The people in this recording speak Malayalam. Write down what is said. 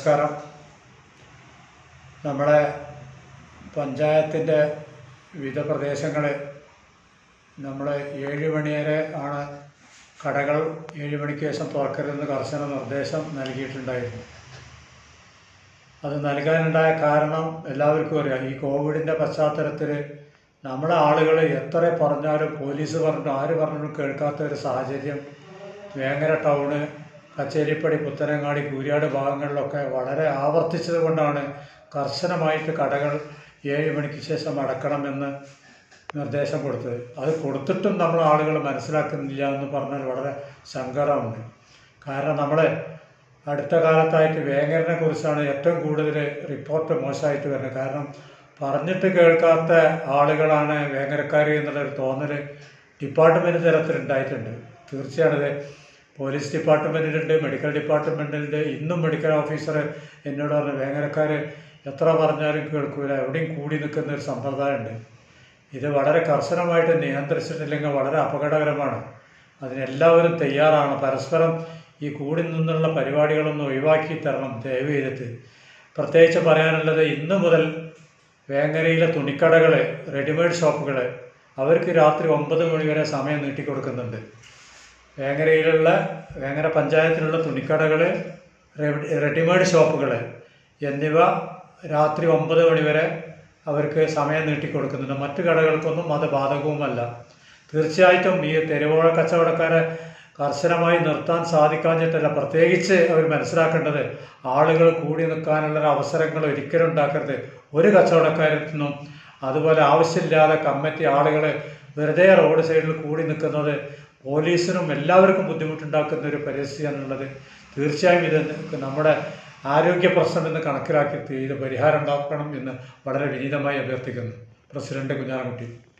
നമസ്കാരം നമ്മുടെ പഞ്ചായത്തിൻ്റെ വിവിധ പ്രദേശങ്ങളിൽ നമ്മൾ ഏഴ് മണി വരെ ആണ് കടകൾ ഏഴ് മണിക്ക് ശേഷം തുറക്കരുതെന്ന് കർശന നിർദ്ദേശം നൽകിയിട്ടുണ്ടായിരുന്നു അത് നൽകാനുണ്ടായ കാരണം എല്ലാവർക്കും അറിയാം ഈ കോവിഡിൻ്റെ പശ്ചാത്തലത്തിൽ നമ്മളെ ആളുകൾ എത്ര പറഞ്ഞാലും പോലീസ് പറഞ്ഞു ആര് പറഞ്ഞാലും കേൾക്കാത്ത ഒരു സാഹചര്യം വേങ്ങര ടൗണ് കച്ചേരിപ്പടി പുത്തനങ്ങാടി കൂരിയാട് ഭാഗങ്ങളിലൊക്കെ വളരെ ആവർത്തിച്ചത് കൊണ്ടാണ് കർശനമായിട്ട് കടകൾ ഏഴ് മണിക്ക് ശേഷം അടക്കണമെന്ന് നിർദ്ദേശം കൊടുത്തത് അത് കൊടുത്തിട്ടും നമ്മൾ ആളുകൾ മനസ്സിലാക്കുന്നില്ല എന്ന് പറഞ്ഞാൽ വളരെ സങ്കടമുണ്ട് കാരണം നമ്മൾ അടുത്ത കാലത്തായിട്ട് വേങ്ങരനെ കുറിച്ചാണ് ഏറ്റവും കൂടുതൽ റിപ്പോർട്ട് മോശമായിട്ട് വരുന്നത് കാരണം പറഞ്ഞിട്ട് കേൾക്കാത്ത ആളുകളാണ് വേങ്ങരക്കാർ എന്നുള്ളൊരു തോന്നൽ ഡിപ്പാർട്ട്മെൻറ്റ് തലത്തിലുണ്ടായിട്ടുണ്ട് തീർച്ചയാണത് പോലീസ് ഡിപ്പാർട്ട്മെൻറ്റിലുണ്ട് മെഡിക്കൽ ഡിപ്പാർട്ട്മെൻറ്റിലുണ്ട് ഇന്നും മെഡിക്കൽ ഓഫീസർ എന്നോട് പറഞ്ഞു വേങ്ങരക്കാർ എത്ര പറഞ്ഞാലും കേൾക്കൂല എവിടെയും കൂടി നിൽക്കുന്ന ഒരു സമ്പ്രദായമുണ്ട് ഇത് വളരെ കർശനമായിട്ട് നിയന്ത്രിച്ചിട്ടില്ലെങ്കിൽ വളരെ അപകടകരമാണ് അതിനെല്ലാവരും തയ്യാറാണ് പരസ്പരം ഈ കൂടി നിന്നുള്ള പരിപാടികളൊന്നും ഒഴിവാക്കി തരണം ദയവ് ചെയ്തിട്ട് പ്രത്യേകിച്ച് പറയാനുള്ളത് ഇന്ന് മുതൽ വേങ്ങരയിലെ തുണിക്കടകൾ റെഡിമെയ്ഡ് ഷോപ്പുകൾ അവർക്ക് രാത്രി ഒമ്പത് മണി വരെ സമയം നീട്ടിക്കൊടുക്കുന്നുണ്ട് വേങ്ങരയിലുള്ള വേങ്ങര പഞ്ചായത്തിലുള്ള തുണിക്കടകൾ റെഡിമെയ്ഡ് ഷോപ്പുകൾ എന്നിവ രാത്രി ഒമ്പത് മണി വരെ അവർക്ക് സമയം നീട്ടിക്കൊടുക്കുന്നുണ്ട് മറ്റു കടകൾക്കൊന്നും അത് ബാധകവുമല്ല തീർച്ചയായിട്ടും ഈ തെരുവോഴ കച്ചവടക്കാരെ കർശനമായി നിർത്താൻ സാധിക്കാഞ്ഞിട്ടല്ല പ്രത്യേകിച്ച് അവർ മനസ്സിലാക്കേണ്ടത് ആളുകൾ കൂടി നിൽക്കാനുള്ള ഒരു അവസരങ്ങൾ ഒരിക്കലും ഉണ്ടാക്കരുത് ഒരു കച്ചവടക്കാരത്തിനും അതുപോലെ ആവശ്യമില്ലാതെ കമ്മിറ്റി ആളുകൾ വെറുതെ റോഡ് സൈഡിൽ കൂടി നിൽക്കുന്നത് പോലീസിനും എല്ലാവർക്കും ബുദ്ധിമുട്ടുണ്ടാക്കുന്ന ഒരു പരിസ്ഥിതിയാണുള്ളത് തീർച്ചയായും ഇത് നമ്മുടെ ആരോഗ്യ പ്രശ്നം എന്ന് കണക്കിലാക്കി ഇത് പരിഹാരം ഉണ്ടാക്കണം എന്ന് വളരെ വിനീതമായി അഭ്യർത്ഥിക്കുന്നു പ്രസിഡന്റ് കുഞ്ഞാറൻകുട്ടി